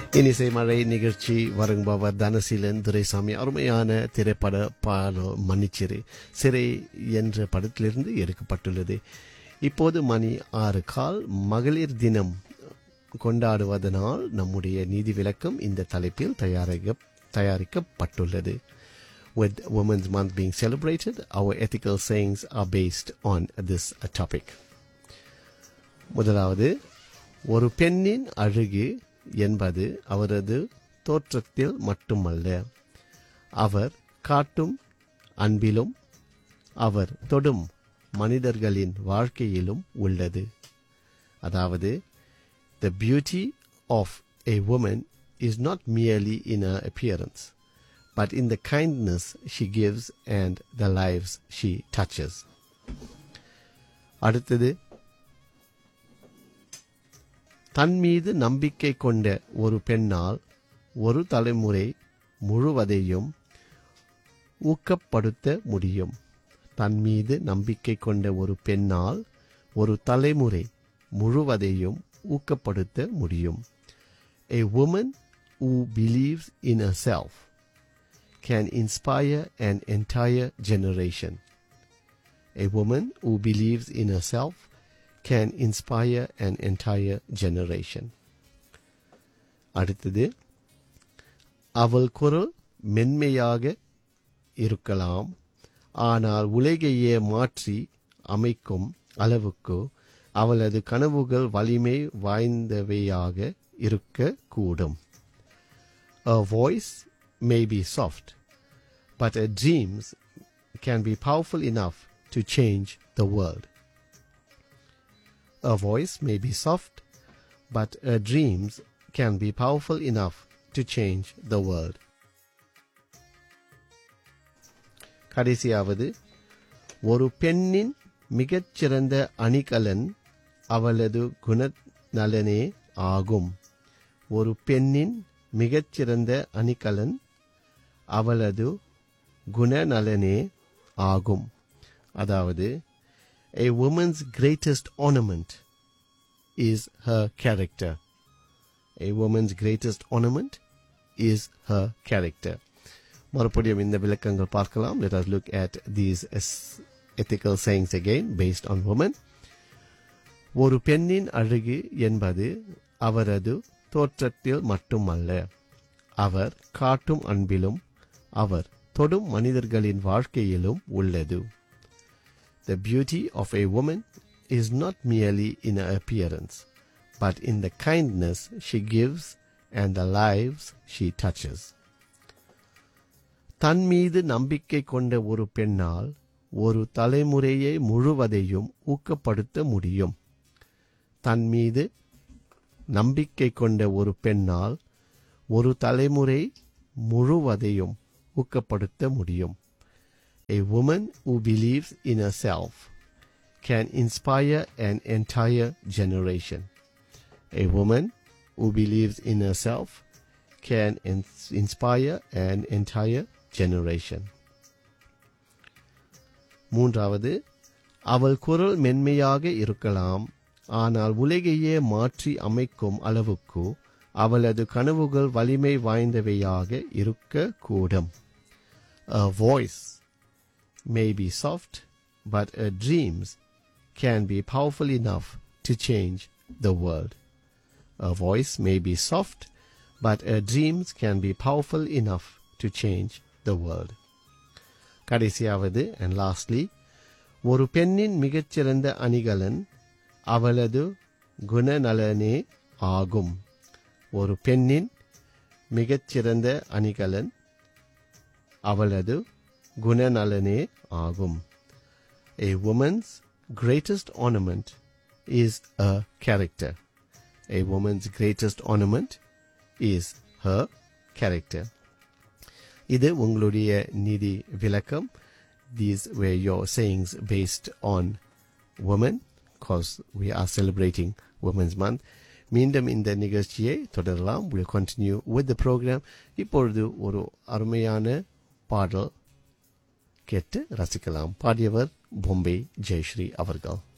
இனிசை மழை நிகழ்ச்சி வரும்பவர் தனசீலன் துரைசாமி அருமையான திரைப்பட பாடல் மன்னிச்சிறு சிறை என்ற படத்திலிருந்து எடுக்கப்பட்டுள்ளது இப்போது மணி ஆறு கால் மகளிர் தினம் கொண்டாடுவதனால் நம்முடைய நீதி விளக்கம் இந்த தலைப்பில் தயாரிக்க தயாரிக்கப்பட்டுள்ளது With Women's Month being celebrated, our ethical sayings are based on this topic. முதலாவது ஒரு பெண்ணின் அழகு என்பது அவரது தோற்றத்தில் மட்டுமல்ல அவர் காட்டும் அன்பிலும் அவர் தொடும் மனிதர்களின் வாழ்க்கையிலும் உள்ளது அதாவது the beauty of a woman is not merely in her appearance but in the kindness she gives and the lives she touches அடுத்தது தன் மீது நம்பிக்கை கொண்ட ஒரு பெண்ணால் ஒரு தலைமுறை முழுவதையும் ஊக்கப்படுத்த முடியும் தன் மீது நம்பிக்கை கொண்ட ஒரு பெண்ணால் ஒரு தலைமுறை முழுவதையும் ஊக்கப்படுத்த முடியும் A woman who believes in herself can inspire an entire generation. A woman who believes in herself can inspire an entire generation. அடுத்தது அவள் குரல் மென்மையாக இருக்கலாம் ஆனால் உலகையே மாற்றி அமைக்கும் அளவுக்கு அவளது கனவுகள் வலிமை வாய்ந்தவையாக இருக்கக்கூடும் A voice may be soft, but her dreams can be powerful enough to change the world. A voice may be soft, but her dreams can be powerful enough to change the world. கடைசியாவது ஒரு பெண்ணின் மிகச்சிறந்த அணிகலன் அவளது குணநலனே ஆகும் ஒரு பெண்ணின் மிகச்சிறந்த அணிகலன் அவளது குணநலனே ஆகும் அதாவது a woman's greatest ornament is her character a woman's greatest ornament is her character மறுபடியும் இந்த விளக்கங்கள் பார்க்கலாம் let us look at these ethical sayings again based on women ஒரு பெண்ணின் அழகு என்பது அவரது தோற்றத்தில் மட்டுமல்ல அவர் காட்டும் அன்பிலும் அவர் தொடும் மனிதர்களின் வாழ்க்கையிலும் உள்ளது The beauty of a woman is not merely in her appearance, but in the kindness she gives and the lives she touches. தன் மீது நம்பிக்கை கொண்ட ஒரு பெண்ணால் ஒரு தலைமுறையை முழுவதையும் ஊக்கப்படுத்த முடியும் தன் மீது நம்பிக்கை கொண்ட ஒரு பெண்ணால் ஒரு தலைமுறை முழுவதையும் ஊக்கப்படுத்த முடியும் A woman who believes in herself can inspire an entire generation. A woman who believes in herself can ins- inspire an entire generation. மூன்றாவது அவள் குரல் மென்மையாக இருக்கலாம் ஆனால் உலகையே மாற்றி அமைக்கும் அளவுக்கு அவளது கனவுகள் வலிமை வாய்ந்தவையாக இருக்கக்கூடும் A voice may be soft, but her dreams can be powerful enough to change the world. A voice may be soft, but her dreams can be powerful enough to change the world. கடைசியாவது and lastly ஒரு பெண்ணின் மிகச்சிறந்த அணிகலன் அவளது குணநலனே ஆகும் ஒரு பெண்ணின் மிகச்சிறந்த அணிகலன் அவளது குணநலனே ஆகும் A woman's greatest ornament is a character. A woman's greatest ornament is her character. இது உங்களுடைய நிதி விளக்கம் These were your sayings based on women because we are celebrating Women's Month. மீண்டும் இந்த நிகழ்ச்சியை தொடரலாம் we'll continue with the program இப்பொழுது ஒரு அருமையான பாடல் கேட்டு ரசிக்கலாம் பாடியவர் பொம்பே ஜெயஸ்ரீ அவர்கள்